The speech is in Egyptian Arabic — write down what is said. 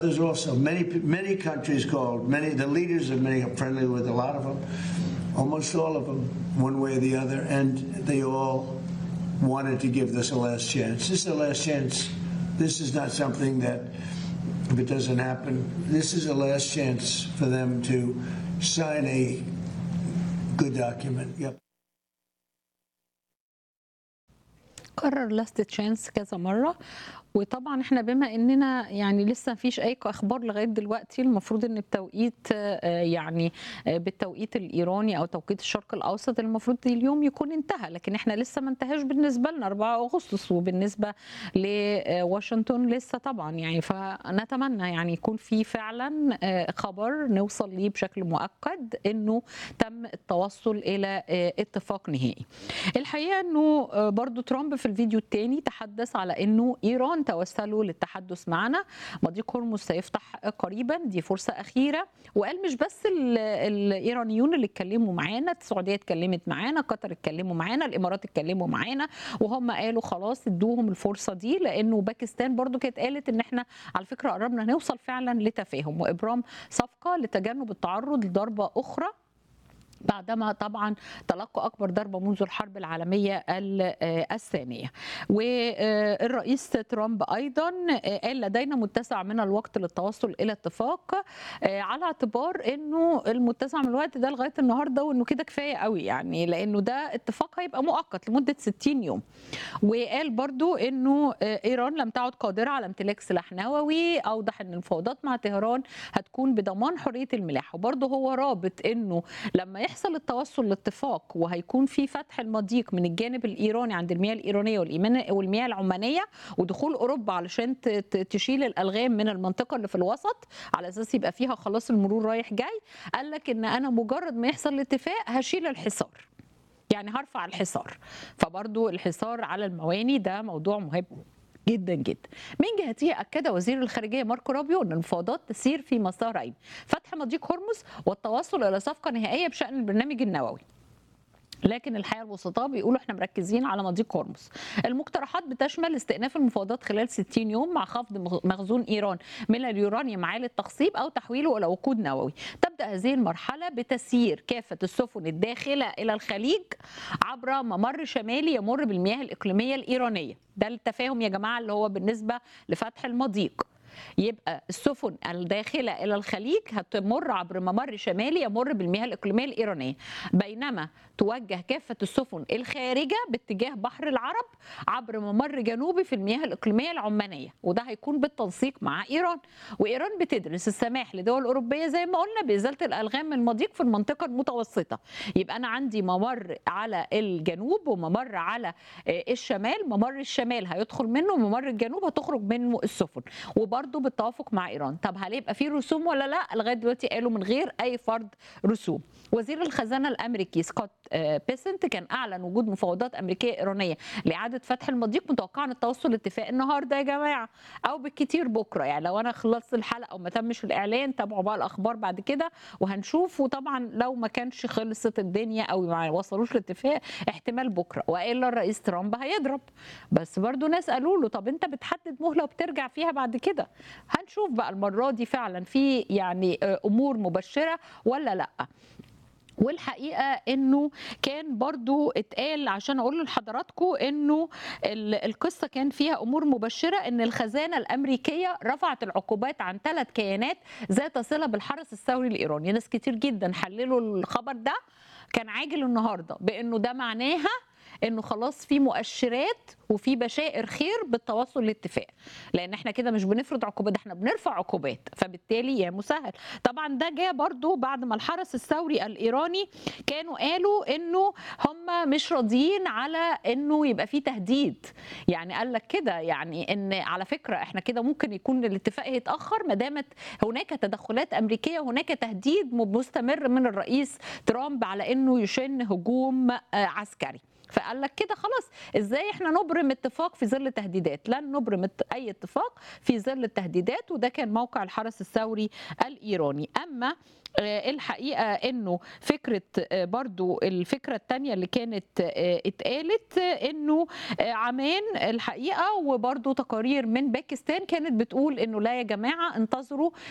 There's also many many countries called many the leaders of many are friendly with a lot of them, almost all of them, one way or the other, and they all wanted to give this a last chance. This is a last chance. This is not something that if it doesn't happen, this is a last chance for them to sign a good document. Yep. كرر لاست تشانس كذا مره وطبعا احنا بما اننا يعني لسه مفيش اي اخبار لغايه دلوقتي المفروض ان بتوقيت آه، يعني آه، بالتوقيت الايراني او توقيت الشرق الاوسط المفروض اليوم يكون انتهى لكن احنا لسه ما انتهاش بالنسبه لنا 4 اغسطس وبالنسبه لواشنطن لسه طبعا يعني فنتمنى يعني يكون في فعلا آه، خبر نوصل ليه بشكل مؤكد انه تم التوصل الى آه، اتفاق نهائي الحقيقه انه آه، برضو ترامب في الفيديو الثاني تحدث على انه ايران توسلوا للتحدث معنا مضيق هرمز سيفتح قريبا دي فرصه اخيره وقال مش بس ال- الايرانيون اللي اتكلموا معانا السعوديه اتكلمت معانا قطر اتكلموا معانا الامارات اتكلموا معانا وهم قالوا خلاص ادوهم الفرصه دي لانه باكستان برضو كانت قالت ان احنا على فكره قربنا نوصل فعلا لتفاهم وابرام صفقه لتجنب التعرض لضربه اخرى بعدما طبعا تلقوا اكبر ضربه منذ الحرب العالميه ال- آه، الثانيه والرئيس ترامب ايضا آه، قال لدينا متسع من الوقت للتوصل الى اتفاق آه، على اعتبار انه المتسع من الوقت ده لغايه النهارده وانه كده كفايه قوي يعني لانه ده اتفاق هيبقى مؤقت لمده 60 يوم وقال برضو انه آه، ايران لم تعد قادره على امتلاك سلاح نووي اوضح ان المفاوضات مع طهران هتكون بضمان حريه الملاحه وبرضه هو رابط انه لما يحصل التوصل لاتفاق وهيكون في فتح المضيق من الجانب الايراني عند المياه الايرانيه والإيمان- والمياه العمانيه ودخول اوروبا علشان ت- ت- تشيل الالغام من المنطقه اللي في الوسط على اساس يبقى فيها خلاص المرور رايح جاي قال لك ان انا مجرد ما يحصل الاتفاق هشيل الحصار يعني هرفع الحصار فبرضو الحصار على المواني ده موضوع مهم جدا جدا من جهته اكد وزير الخارجيه ماركو رابيو ان المفاوضات تسير في مسارين فتح مضيق هرمز والتوصل الى صفقه نهائيه بشان البرنامج النووي لكن الحقيقه الوسطاء بيقولوا احنا مركزين على مضيق هرمز. المقترحات بتشمل استئناف المفاوضات خلال 60 يوم مع خفض مخ- مخزون ايران من اليورانيوم عالي التخصيب او تحويله الى وقود نووي. تبدا هذه المرحله بتسيير كافه السفن الداخله الى الخليج عبر ممر شمالي يمر بالمياه الاقليميه الايرانيه. ده التفاهم يا جماعه اللي هو بالنسبه لفتح المضيق. يبقى السفن الداخلة إلى الخليج هتمر عبر ممر شمالي يمر بالمياه الإقليمية الإيرانية بينما توجه كافة السفن الخارجة باتجاه بحر العرب عبر ممر جنوبي في المياه الإقليمية العمانية وده هيكون بالتنسيق مع إيران وإيران بتدرس السماح لدول أوروبية زي ما قلنا بإزالة الألغام من المضيق في المنطقة المتوسطة يبقى أنا عندي ممر على الجنوب وممر على آه، الشمال ممر الشمال هيدخل منه وممر الجنوب هتخرج منه السفن وبرده بالتوافق مع ايران طب هل يبقى في رسوم ولا لا لغايه دلوقتي قالوا من غير اي فرض رسوم وزير الخزانه الامريكي سكوت آه، بيسنت كان اعلن وجود مفاوضات امريكيه ايرانيه لاعاده فتح المضيق متوقعا التوصل لاتفاق النهارده يا جماعه او بالكتير بكره يعني لو انا خلصت الحلقه وما تمش الاعلان تابعوا بقى الاخبار بعد كده وهنشوف وطبعا لو ما كانش خلصت الدنيا او ما وصلوش لاتفاق احتمال بكره والا الرئيس ترامب هيضرب بس برضو ناس قالوا له طب انت بتحدد مهله وبترجع فيها بعد كده هنشوف بقى المره دي فعلا في يعني آه، امور مبشره ولا لا والحقيقه انه كان برضو اتقال عشان اقول لحضراتكم انه ال- القصه كان فيها امور مبشره ان الخزانه الامريكيه رفعت العقوبات عن ثلاث كيانات ذات صله بالحرس الثوري الايراني ناس كتير جدا حللوا الخبر ده كان عاجل النهارده بانه ده معناها انه خلاص في مؤشرات وفي بشائر خير بالتوصل لاتفاق لان احنا كده مش بنفرض عقوبات ده احنا بنرفع عقوبات فبالتالي يا مسهل طبعا ده جاء برضو بعد ما الحرس الثوري الايراني كانوا قالوا انه هم مش راضيين على انه يبقى في تهديد يعني قال لك كده يعني ان على فكره احنا كده ممكن يكون الاتفاق يتاخر ما دامت هناك تدخلات امريكيه وهناك تهديد مستمر من الرئيس ترامب على انه يشن هجوم آه، عسكري فقال لك كده خلاص ازاي احنا نبرم اتفاق في ظل تهديدات لن نبرم ات- اي اتفاق في ظل التهديدات وده كان موقع الحرس الثوري الايراني اما آه، الحقيقه انه فكره آه، برضو الفكره الثانيه اللي كانت آه، اتقالت آه، انه آه، عمان الحقيقه وبرضو تقارير من باكستان كانت بتقول انه لا يا جماعه انتظروا